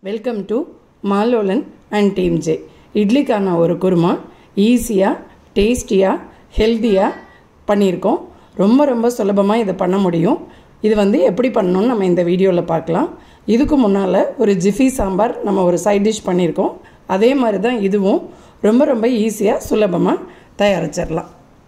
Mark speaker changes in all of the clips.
Speaker 1: welcome to Malolan and team ஜே இட்லிக்கான ஒரு குருமா ஈஸியாக டேஸ்டியாக ஹெல்த்தியாக பண்ணியிருக்கோம் ரொம்ப ரொம்ப சுலபமாக இதை பண்ண முடியும் இது வந்து எப்படி பண்ணணும்னு நம்ம இந்த வீடியோவில் பார்க்கலாம் இதுக்கு முன்னால் ஒரு ஜிஃபி சாம்பார் நம்ம ஒரு சைட் டிஷ் பண்ணியிருக்கோம் அதே மாதிரி தான் இதுவும் ரொம்ப ரொம்ப ஈஸியாக சுலபமாக தயாரிச்சிடலாம்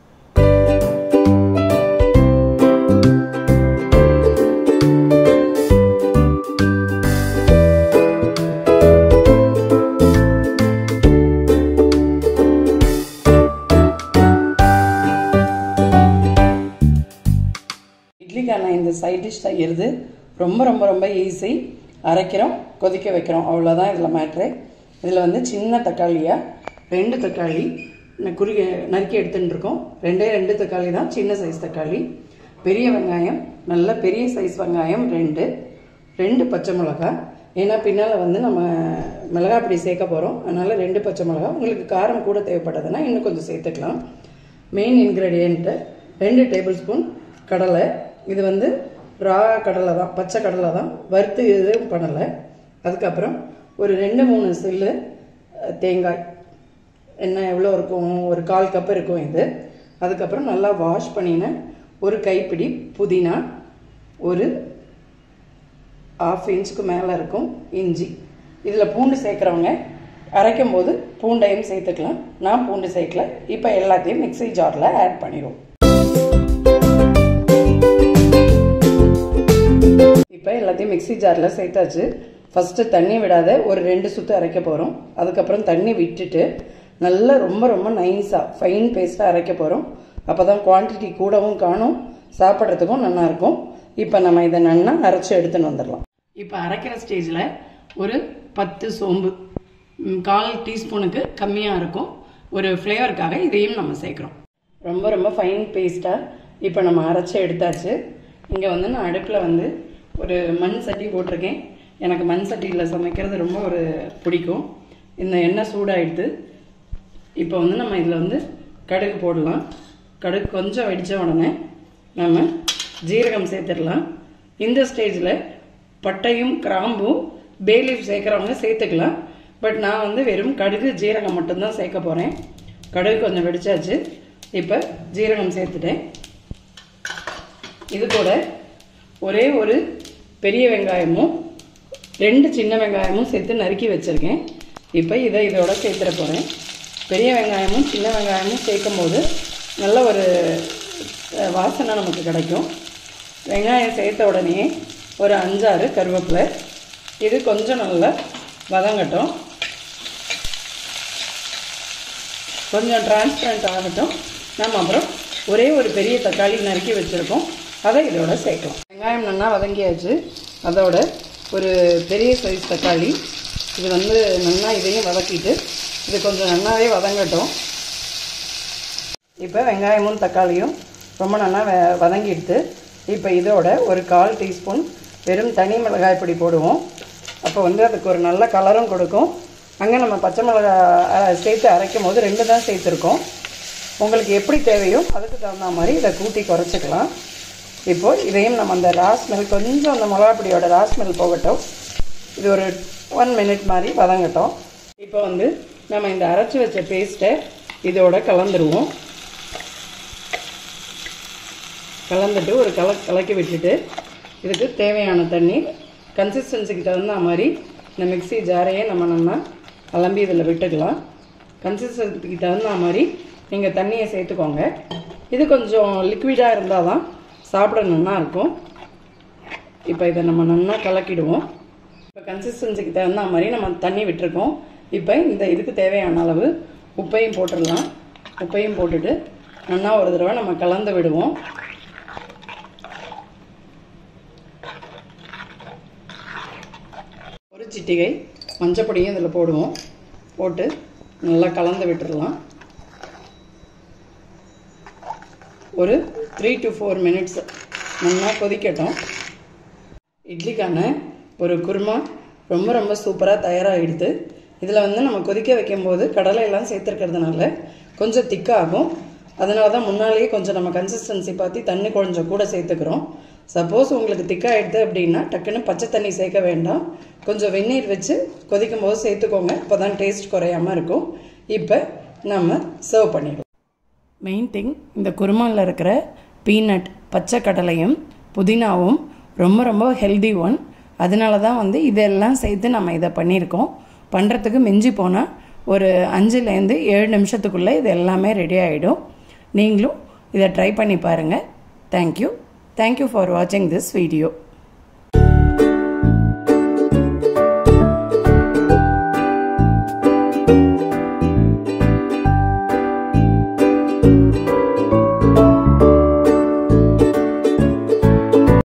Speaker 1: இட்லிக்கான இந்த சைட் டிஷ் செய்கிறது ரொம்ப ரொம்ப ரொம்ப ஈஸி அரைக்கிறோம் கொதிக்க வைக்கிறோம் அவ்வளோதான் இதில் மேட்ரு இதில் வந்து சின்ன தக்காளியாக ரெண்டு தக்காளி ந- குறுகிய நறுக்கி எடுத்துட்டு இருக்கோம் ரெண்டே ரெண்டு தக்காளி தான் சின்ன சைஸ் தக்காளி பெரிய வெங்காயம் நல்ல பெரிய சைஸ் வெங்காயம் ரெண்டு ரெண்டு பச்சை மிளகாய் ஏன்னா பின்னால் வந்து நம்ம மிளகாய் பொடி சேர்க்க போகிறோம் அதனால் ரெண்டு பச்சை மிளகாய் உங்களுக்கு காரம் கூட தேவைப்பட்டதுன்னா இன்னும் கொஞ்சம் சேர்த்துக்கலாம் மெயின் இன்க்ரீடியண்ட்டு ரெண்டு டேபிள் ஸ்பூன் கடலை இது வந்து ரா கடலை தான் பச்சை கடலை தான் வறுத்து எதுவும் பண்ணலை அதுக்கப்புறம் ஒரு ரெண்டு மூணு சில்லு அஹ், தேங்காய் என்ன எவ்வளோ இருக்கும் ஒரு கால் கப் இருக்கும் இது அதுக்கப்புறம் நல்லா வாஷ் பண்ணின ஒரு கைப்பிடி புதினா ஒரு ஆஃப் இன்ச்சுக்கு மேலே இருக்கும் இஞ்சி இதில் பூண்டு சேர்க்குறவங்க அரைக்கும் போது பூண்டையும் சேர்த்துக்கலாம் நான் பூண்டு சேர்க்கல இப்போ எல்லாத்தையும் மிக்ஸி ஜாரில் ஆட் பண்ணிடுவோம் இப்போ எல்லாத்தையும் மிக்ஸி ஜாரில் சேர்த்தாச்சு ஃபஸ்ட்டு தண்ணி விடாத ஒரு ரெண்டு சுற்று அரைக்க போகிறோம் அதுக்கப்புறம் தண்ணி விட்டுட்டு நல்லா ரொம்ப ரொம்ப நைஸாக ஃபைன் பேஸ்ட்டாக அரைக்க போகிறோம் அப்போ தான் குவான்டிட்டி கூடவும் காணும் சாப்பிட்றதுக்கும் நல்லா இருக்கும் இப்போ நம்ம இதை நல்லா அரைச்சி எடுத்துன்னு வந்துடலாம் இப்போ அரைக்கிற ஸ்டேஜில் ஒரு பத்து சோம்பு ம், கால் டீஸ்பூனுக்கு கம்மியாக இருக்கும் ஒரு ஃப்ளேவருக்காக இதையும் நம்ம சேர்க்குறோம் ரொம்ப ரொம்ப ஃபைன் பேஸ்ட்டாக இப்போ நம்ம அரைச்சி எடுத்தாச்சு இங்கே வந்து நான் அடுப்பில் வந்து ஒரு மண் சட்டி போட்டிருக்கேன் எனக்கு மண் சட்டியில் சமைக்கிறது ரொம்ப ஒரு பிடிக்கும் இந்த எண்ணெய் சூடாயிடுது இப்போ வந்து நம்ம இதில் வந்து கடுகு போடலாம் கடுகு கொஞ்சம் வெடித்த உடனே நம்ம ஜீரகம் சேர்த்துடலாம் இந்த ஸ்டேஜில் பட்டையும் கிராம்பும் பேலீஃப் சேர்க்குறவங்க சேர்த்துக்கலாம் பட் நான் வந்து வெறும் கடுகு ஜீரகம் மட்டும்தான் சேர்க்க போகிறேன் கடுகு கொஞ்சம் வெடிச்சாச்சு இப்போ ஜீரகம் சேர்த்துட்டேன் இது கூட ஒரே ஒரு பெரிய வெங்காயமும் ரெண்டு சின்ன வெங்காயமும் சேர்த்து நறுக்கி வச்சுருக்கேன் இப்போ இதை இதோட சேர்த்துட போகிறேன் பெரிய வெங்காயமும் சின்ன வெங்காயமும் சேர்க்கும் போது நல்ல ஒரு அஹ், வாசனை நமக்கு கிடைக்கும் வெங்காயம் சேர்த்த உடனே ஒரு அஞ்சாறு கருவேப்பிலை இது கொஞ்சம் நல்லா வதங்கட்டும் கொஞ்சம் டிரான்ஸ்பரண்ட் ஆகட்டும் நம்ம அப்புறம் ஒரே ஒரு பெரிய தக்காளி நறுக்கி வச்சுருக்கோம் அதை இதோட சேர்க்கலாம் வெங்காயம் நல்லா வதங்கியாச்சு அதோட ஒரு பெரிய சைஸ் தக்காளி இது வந்து நல்லா இதையும் வதக்கிட்டு இது கொஞ்சம் நல்லாவே வதங்கட்டும் இப்போ வெங்காயமும் தக்காளியும் ரொம்ப நல்லா வ வதங்கிடுது இப்போ இதோட ஒரு கால் டீஸ்பூன் வெறும் தனி மிளகாய் பொடி போடுவோம் அப்போ வந்து அதுக்கு ஒரு நல்ல கலரும் கொடுக்கும் அங்கே நம்ம பச்சை மிளகாய் அஹ், சேர்த்து அரைக்கும் போது ரெண்டு தான் சேர்த்துருக்கோம் உங்களுக்கு எப்படி தேவையோ அதுக்கு தகுந்த மாதிரி இதை கூட்டி குறைச்சிக்கலாம் இப்போ இதையும் நம்ம அந்த ராஸ்மெல் கொஞ்சம் அந்த மிளகா பொடியோட ராஸ்மெல் போகட்டும் இது ஒரு ஒன் மினிட் மாதிரி வதங்கட்டும் இப்போ வந்து நம்ம இந்த அரைச்சி வச்ச பேஸ்ட்டை இதோட கலந்துருவோம் கலந்துட்டு ஒரு கல கலக்கி விட்டுட்டு இதுக்கு தேவையான தண்ணி கன்சிஸ்டன்சிக்கு தகுந்த மாதிரி இந்த மிக்ஸி ஜாரையே நம்ம நம்ம அலம்பி இதில் விட்டுக்கலாம் கன்சிஸ்டன்சிக்கு தகுந்த மாதிரி நீங்கள் தண்ணியை சேர்த்துக்கோங்க இது கொஞ்சம் லிக்விடாக இருந்தால் தான் சாப்பிட நல்லா இருக்கும் இப்போ இதை நம்ம நல்லா கலக்கிடுவோம் இப்போ கன்சிஸ்டன்சிக்கு தகுந்த மாதிரி நம்ம தண்ணி விட்டுருக்கோம் இப்போ இந்த இதுக்கு தேவையான அளவு உப்பையும் போட்டுடலாம் உப்பையும் போட்டுட்டு நல்லா ஒரு தடவை நம்ம கலந்து விடுவோம் ஒரு சிட்டிகை மஞ்சப்பொடியும் இதில் போடுவோம் போட்டு நல்லா கலந்து விட்டுறலாம் ஒரு த்ரீ டு ஃபோர் மினிட்ஸ் நல்லா கொதிக்கட்டும் இட்லிக்கான ஒரு குருமா ரொம்ப ரொம்ப சூப்பராக தயாராகிடுது இதில் வந்து நம்ம கொதிக்க வைக்கும்போது கடலை எல்லாம் சேர்த்துருக்கிறதுனால கொஞ்சம் திக்காகும் அதனால தான் முன்னாலேயே கொஞ்சம் நம்ம கன்சிஸ்டன்சி பார்த்து தண்ணி கொஞ்சம் கூட சேர்த்துக்கிறோம் சப்போஸ் உங்களுக்கு திக்காயிடுது அப்படின்னா டக்குன்னு பச்சை தண்ணி சேர்க்க வேண்டாம் கொஞ்சம் வெந்நீர் வச்சு கொதிக்கும் போது சேர்த்துக்கோங்க அப்போ தான் டேஸ்ட் குறையாமல் இருக்கும் இப்போ நம்ம சர்வ் பண்ணிடுவோம் மெயின் திங் இந்த குருமாவில் இருக்கிற பீனட் பச்சை கடலையும் புதினாவும் ரொம்ப ரொம்ப ஹெல்தி ஒன் அதனால தான் வந்து இதெல்லாம் சேர்த்து நம்ம இதை பண்ணியிருக்கோம் பண்ணுறதுக்கு மிஞ்சி போனால் ஒரு அஞ்சுலேருந்து ஏழு நிமிஷத்துக்குள்ளே இது எல்லாமே ரெடி ஆகிடும் நீங்களும் இதை ட்ரை பண்ணி பாருங்கள் தேங்க்யூ தேங்க்யூ ஃபார் வாட்சிங் திஸ் வீடியோ